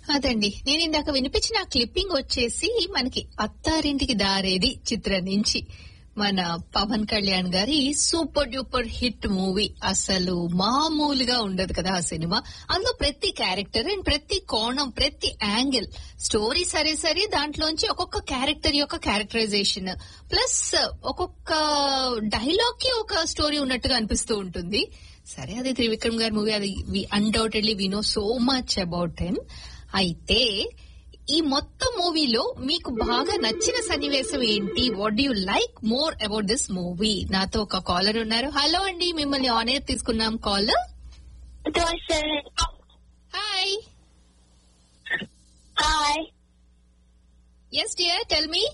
అదండి నేను ఇందాక వినిపించిన క్లిప్పింగ్ వచ్చేసి మనకి అత్తారింటికి దారేది చిత్రం నుంచి మన పవన్ కళ్యాణ్ గారి సూపర్ డూపర్ హిట్ మూవీ అసలు మామూలుగా ఉండదు కదా ఆ సినిమా అందులో ప్రతి క్యారెక్టర్ అండ్ ప్రతి కోణం ప్రతి యాంగిల్ స్టోరీ సరే సరే దాంట్లోంచి ఒక్కొక్క క్యారెక్టర్ యొక్క క్యారెక్టరైజేషన్ ప్లస్ ఒక్కొక్క డైలాగ్ కి ఒక స్టోరీ ఉన్నట్టుగా అనిపిస్తూ ఉంటుంది సరే అది త్రివిక్రమ్ గారి మూవీ అది undoubtedly we know so much about him అయితే ఈ మొత్తం మూవీలో మీకు బాగా నచ్చిన సన్నివేశం ఏంటి what you like more about this movie నాతో ఒక కాలర్ ఉన్నారు హలో అండి మిమ్మల్ని ఆన్ ఎయిర్ తీసుకున్నాం call Do I say hi hi? Yes dear tell me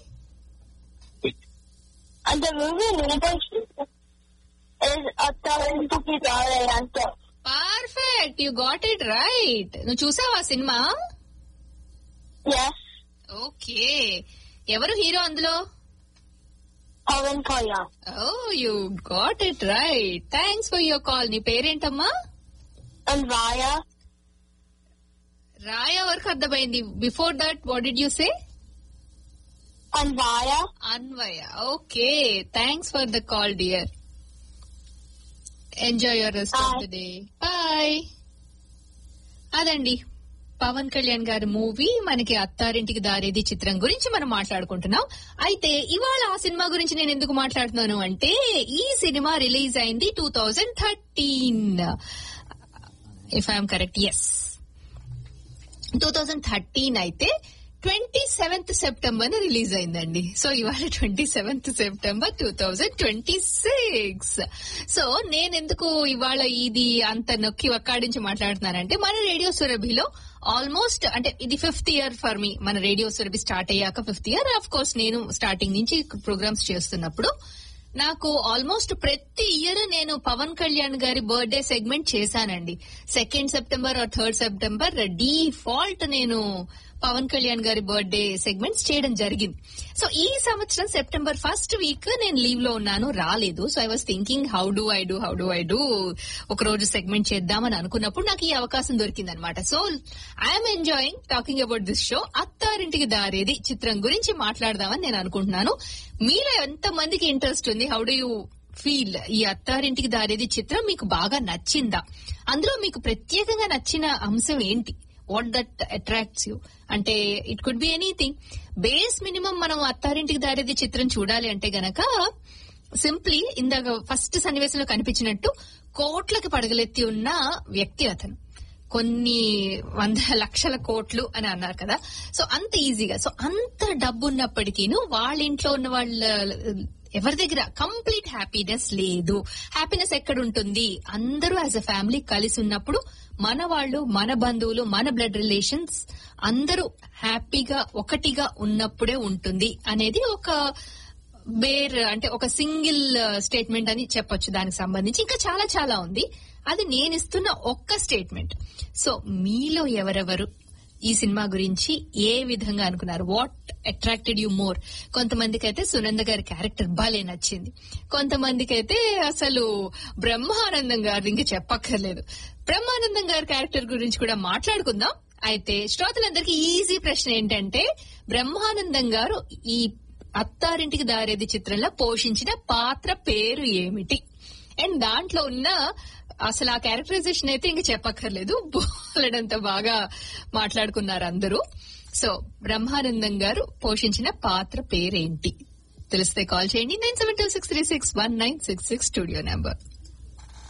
And the movie Leadership is a thousand rupees answer. Perfect you got it right నువ్వు చూసావా సినిమా Yes, okay ఎవరు హీరో అందులో Pawan Kalyan. Oh you got it right thanks for your call నీ పేరేంటమ్మా And Raya. Raya వరకు అర్థమైంది before that what did you say And Raya. Anvaya okay thanks for the call dear enjoy your rest of the day bye అదండి పవన్ కళ్యాణ్ గారి movie మనకి అత్తారింటికి దారేది చిత్రం గురించి మనం మాట్లాడుకుంటున్నాం అయితే ఇవాళ ఆ సినిమా గురించి నేను ఎందుకు మాట్లాడుతున్నాను అంటే ఈ సినిమా రిలీజ్ అయింది two thousand thirteen if I'm correct yes two thousand thirteen అయితే ట్వంటీ సెవెంత్ సెప్టెంబర్ రిలీజ్ అయిందండి సో ఇవాళ twenty seventh September two thousand twenty six so నేను ఎందుకు ఇవాళ ఇది అంత నొక్కి ఒక్కాడించి మాట్లాడుతున్నానంటే మన రేడియో సురభిలో ఆల్మోస్ట్ అంటే ఇది ఫిఫ్త్ ఇయర్ ఫర్ మీ మన రేడియో సురభి స్టార్ట్ అయ్యాక ఫిఫ్త్ ఇయర్ ఆఫ్ కోర్స్ నేను స్టార్టింగ్ నుంచి ప్రోగ్రామ్స్ చేస్తున్నప్పుడు నాకు ఆల్మోస్ట్ ప్రతి ఇయర్ నేను పవన్ కళ్యాణ్ గారి బర్త్డే సెగ్మెంట్ చేశానండి second September or third September default నేను పవన్ కళ్యాణ్ గారి బర్త్డే సెగ్మెంట్స్ చేయడం జరిగింది సో ఈ సంవత్సరం సెప్టెంబర్ ఫస్ట్ వీక్ నేను లీవ్ లో ఉన్నాను రాలేదు so I was thinking how do I do how do I do ఒక రోజు సెగ్మెంట్ చేద్దామని అనుకున్నప్పుడు నాకు ఈ అవకాశం దొరికింది అనమాట so I'm enjoying talking about this show Attarintiki Daredi చిత్రం గురించి మాట్లాడదామని నేను అనుకుంటున్నాను మీలో ఎంత మందికి ఇంట్రెస్ట్ ఉంది హౌ డూ యూ ఫీల్ ఈ అత్తారింటికి దారేది చిత్రం మీకు బాగా నచ్చిందా అందులో మీకు ప్రత్యేకంగా నచ్చిన అంశం ఏంటి వాట్ దట్ అట్రాక్ట్స్ యూ అంటే it could be anything base minimum మనం అత్తారింటికి దారేది చిత్రం చూడాలి అంటే గనక సింప్లీ ఇందాక ఫస్ట్ సన్నివేశంలో కనిపించినట్టు కోట్లకి పడగలెత్తి ఉన్న వ్యక్తి అతను కొన్ని వందల లక్షల కోట్లు అని అన్నారు కదా సో అంత ఈజీగా సో అంత డబ్బు ఉన్నప్పటికీను వాళ్ళ ఇంట్లో ఉన్న వాళ్ళ ఎవరి దగ్గర కంప్లీట్ హ్యాపీనెస్ లేదు హ్యాపీనెస్ ఎక్కడ ఉంటుంది అందరూ యాజ్ అ ఫ్యామిలీ కలిసి ఉన్నప్పుడు మన వాళ్ళు మన బంధువులు మన బ్లడ్ రిలేషన్స్ అందరూ హ్యాపీగా ఒకటిగా ఉన్నప్పుడే ఉంటుంది అనేది ఒక బేర్ అంటే ఒక సింగిల్ స్టేట్మెంట్ అని చెప్పొచ్చు దానికి సంబంధించి ఇంకా చాలా చాలా ఉంది అది నేను ఇస్తున్న ఒక్క స్టేట్మెంట్ సో మీలో ఎవరెవరు ఈ సినిమా గురించి ఏ విధంగా అనుకున్నారు వాట్ అట్రాక్టెడ్ యూ మోర్ కొంతమందికి అయితే సునంద గారి క్యారెక్టర్ బాలే నచ్చింది కొంతమందికి అయితే అసలు బ్రహ్మానందం గారి ఇంక చెప్పక్కర్లేదు బ్రహ్మానందం గారి క్యారెక్టర్ గురించి కూడా మాట్లాడుకుందాం అయితే శ్రోతలందరికీ ఈజీ ప్రశ్న ఏంటంటే బ్రహ్మానందం గారు ఈ అత్తారింటికి దారేది చిత్రంలో పోషించిన పాత్ర పేరు ఏమిటి అండ్ దాంట్లో ఉన్న అసలు ఆ క్యారెక్టరైజేషన్ అయితే ఇంక చెప్పక్కర్లేదు బోలెడంత బాగా మాట్లాడుకున్నారు అందరూ సో బ్రహ్మానందం గారు పోషించిన పాత్ర పేరేంటి తెలిస్తే కాల్ చేయండి nine seven two six three six one nine six six studio number